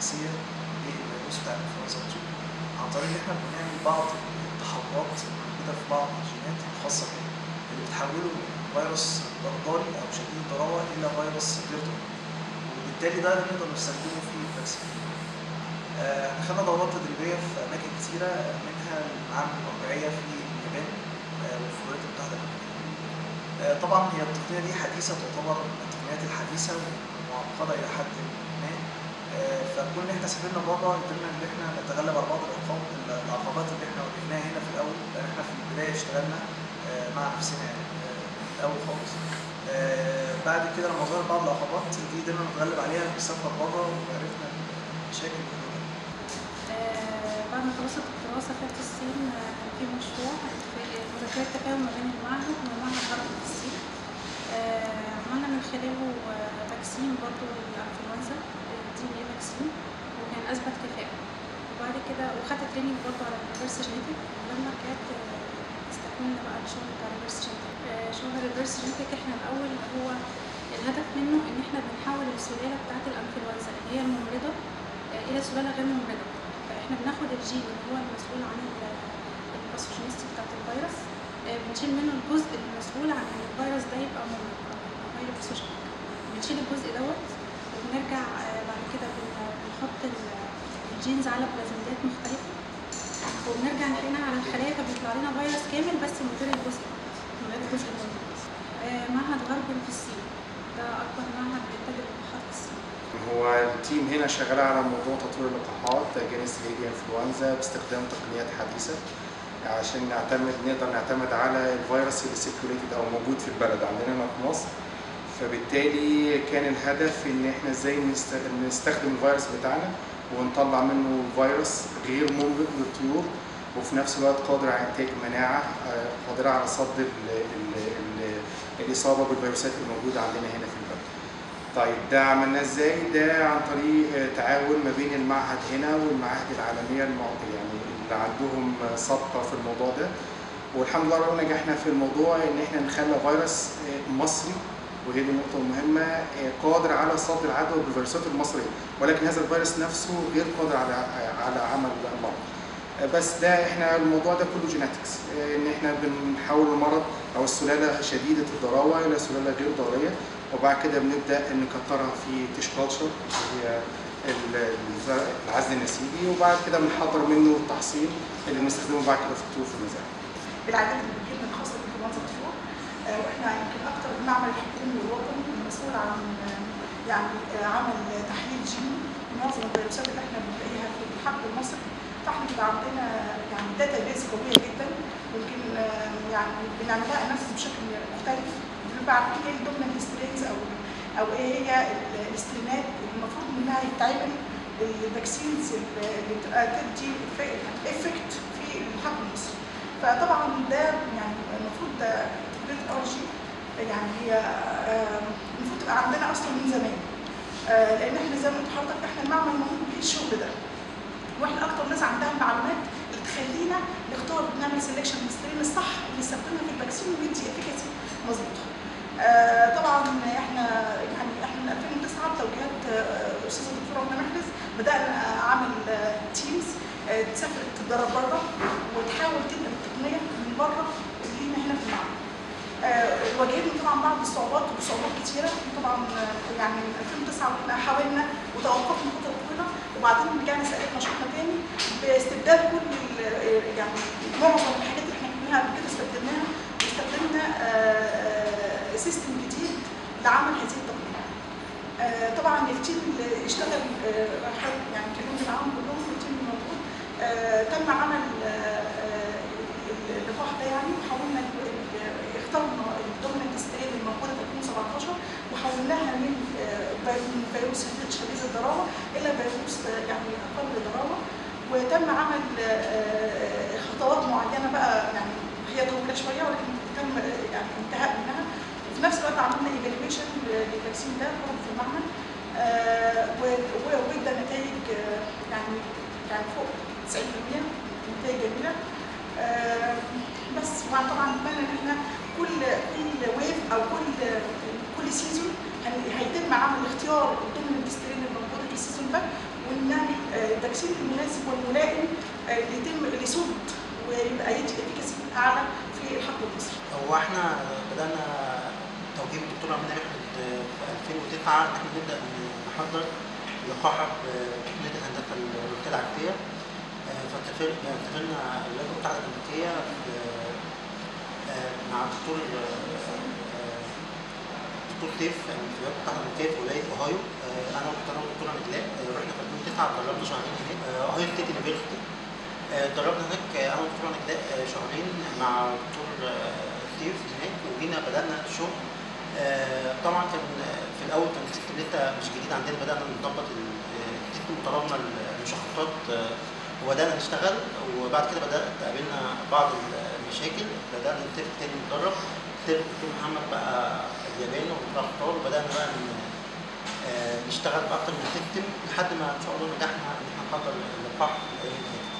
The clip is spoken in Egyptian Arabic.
الاساسيه للفيروس بتاع الانفلونزا الطيور عن طريق ان احنا بنعمل بعض التحولات الموجوده في بعض الجينات الخاصه بيه اللي بتحوله من فيروس ضرباري او شديد الضراوه الى فيروس غير ضروري وبالتالي ده نقدر نستخدمه في الفاكسين. آه، احنا خدنا دورات تدريبيه في اماكن كتيره منها المعامل المرجعيه في اليابان آه، وفي الولايات المتحده الامريكيه. آه، طبعا هي التقنيه دي حديثه تعتبر من التقنيات الحديثه ومعقده الى حد ما آه، فكون ان احنا سافرنا بره قدرنا ان احنا نتغلب على بعض الارقام العقبات اللي احنا واجهناها هنا في الاول لان احنا في البدايه اشتغلنا آه، مع نفسنا يعني آه، في الاول خالص آه، بعد كده لما ظهرت بعض العقبات دي قدرنا نتغلب عليها بالسفر بره وعرفنا المشاكل اللي كنا آه، بعد ما خلصت الدراسة سافرت الصين آه، كان في مشروع في مذاكرة تفاهم ما بين المعهد والمعهد العربي في الصين آه، عملنا من خلاله آه، فاكسين برضه للإنفلونزا دي بي فاكسين وكان أثبت كفاءة وبعد كده وخدت تريننج برضه على الريفرس جينيتك ولما رجعت آه، استكملنا بقى الشغل بتاع الريفرس جينيتك آه، شغل الريفرس جينيتك احنا الأول هو الهدف منه إن احنا بنحول السلالة بتاعت الإنفلونزا اللي هي الممرضة آه، إلى سلالة غير ممرضة فاحنا بناخد الجين اللي هو المسؤول عن الباثوجينيستي بتاعت الفيروس آه، بنشيل منه الجزء المسؤول عن ان الفيروس ده يبقى ممرض او غير باثوجينيك بنشيل الجزء دوت وبنرجع آه، بعد كده بن- بنحط ال- الجينز على بلازميدات مختلفة وبنرجع نحقنها على الخلايا فبيطلع لنا فيروس كامل بس من غير الجزء من غير الجزء الممرض آه، معهد غربي في الصين ده أكبر معهد بينتج اللقاحات في الصين هو التيم هنا شغال على موضوع تطوير اللقاحات جنس الهيدي انفلونزا باستخدام تقنيات حديثه عشان نعتمد نقدر نعتمد على الفيروس اللي سيركوليتد او موجود في البلد عندنا هنا في مصر فبالتالي كان الهدف ان احنا ازاي نست- نستخدم الفيروس بتاعنا ونطلع منه فيروس غير ممرض للطيور وفي نفس الوقت قادر على انتاج مناعه آه، قادره على صد ال ال ال الاصابه بالفيروسات الموجوده عندنا هنا في البلد. طيب ده عملناه ازاي؟ ده عن طريق آه، تعاون ما بين المعهد هنا والمعاهد العالميه المعطيه يعني اللي عندهم آه، سابقه في الموضوع ده والحمد لله ربنا نجحنا في الموضوع ان احنا نخلي فيروس آه، مصري وهي دي النقطة المهمة آه، قادر على صد العدوى بالفيروسات المصرية ولكن هذا الفيروس نفسه غير قادر على آه، على عمل المرض آه، بس ده احنا الموضوع ده كله جيناتكس ان احنا بنحول المرض او السلالة شديدة الضراوة الى سلالة غير ضارية وبعد كده بنبدا نكترها في تيش كلتشر اللي هي ال- الز- العزل النسيجي وبعد كده بنحضر منه التحصين اللي بنستخدمه بعد كده في الطيور في المزارع. بالعادات الجدا الخاصه بانفلونزا الطيور آه، واحنا يمكن اكثر المعمل الحكومي الوطني المسؤول عن آه، يعني آه، عمل تحليل جيني لمعظم الفيروسات اللي احنا بنلاقيها في الحقل المصري فاحنا بيبقى عندنا يعني داتا بيز قويه جدا يمكن آه، يعني بنعملها اناليسيس بشكل مختلف بنبقى عارفين ايه الدوميننت سترينز او او ايه هي ال- السترينات اللي المفروض منها يتعمل الفاكسينز اللي بتبقى تدي افكت في الحقل المصري فطبعا ده يعني المفروض ده تكنولوجيا ار جي يعني هي آه، المفروض تبقى عندنا اصلا من زمان آه، لان احنا زي ما قلت لحضرتك احنا المعمل موجود فيه الشغل ده واحنا اكتر ناس عندها المعلومات اللي تخلينا نختار نعمل سelection للسترين الصح اللي نستخدمها في الفاكسين ويدي افيكاسي مظبوطه. آه، طبعا احنا يعني احنا من 2009 بتوجيهات آه، استاذه الدكتوره منى محرز بدانا عمل تيمز تسافر تتدرب بره وتحاول تنقل التقنيه من بره لينا هنا في المعمل. آه، واجهنا طبعا بعض الصعوبات وصعوبات كتيره طبعا آه، يعني من 2009 كنا حاولنا وتوقفنا فتره طويله وبعدين رجعنا سالتنا نشاطنا تاني باستبدال كل ال- يعني معظم الحاجات اللي احنا كنا قبل كده استخدمناها واستخدمنا سيستم جديد لعمل هذه التقنيه. آه، طبعا التيم اللي اشتغل آه، حاول يعني كلمت معاهم كلهم التيم الموجود آه، تم عمل آه، آه، اللقاح ده يعني وحاولنا ال- ال- اخترنا الدوميننت سترين الموجوده في 2017 وحولناها من آه، في- من فيروس شديد شديد الضراوه الى فيروس آه، يعني اقل ضراوه وتم عمل آه، خطوات معينه بقى يعني هي طويله شويه ولكن تم آه، يعني انتهاء منها وفي نفس الوقت عملنا ايفالويشن للفاكسين ده برضه في المعمل آه، و- و- وادى نتائج آه، يعني يعني فوق 90% نتائج جميله آه، بس وبعد طبعا نتمنى ان احنا كل كل ويف او كل كل سيزون هيتم عمل اختيار الدوميننت سترين الموجوده في السيزون ده نعمل آه، التجسيد المناسب والملائم آه، اللي يتم اللي يصد ويبقى يدي افكاسي اعلى في الحقل المصري. هو احنا بدأنا توجيه الدكتور عماد احمد في 2009 ان احنا نبدأ نحضر لقاحة بتقنية الهندسة الروبوتية العكسية آه، فاتفق- اتفقنا الولايات المتحدة الأمريكية في- آه، مع الدكتور آه، آه، دكتور سيف من الولايات المتحدة الأمريكية في ولاية أوهايو آه، أنا كنت أنا والدكتور نجلاء آه، رحنا في 2009 اتدربنا شهرين هناك آه، أوهايو ستيت يونيفرستي آه، اتدربنا هناك آه، انا والدكتور نجلاء آه، شهرين مع دكتور آه، ستيف هناك وجينا بدانا الشغل آه، طبعا كان آه، في الاول كان السيستم لسه مش جديد عندنا بدانا نظبط ال- آه، السيستم وطلبنا المشخصات آه، وبدانا نشتغل وبعد كده بدات تقابلنا بعض المشاكل بدانا نتفق تاني نتدرب اتفق الدكتور محمد بقى اليابان ودكتور اختار وبدانا بقى ن- آه، نشتغل باكتر من سيستم لحد ما ان شاء الله نجحنا ان احنا نحضر اللقاح الايام اللي فاتت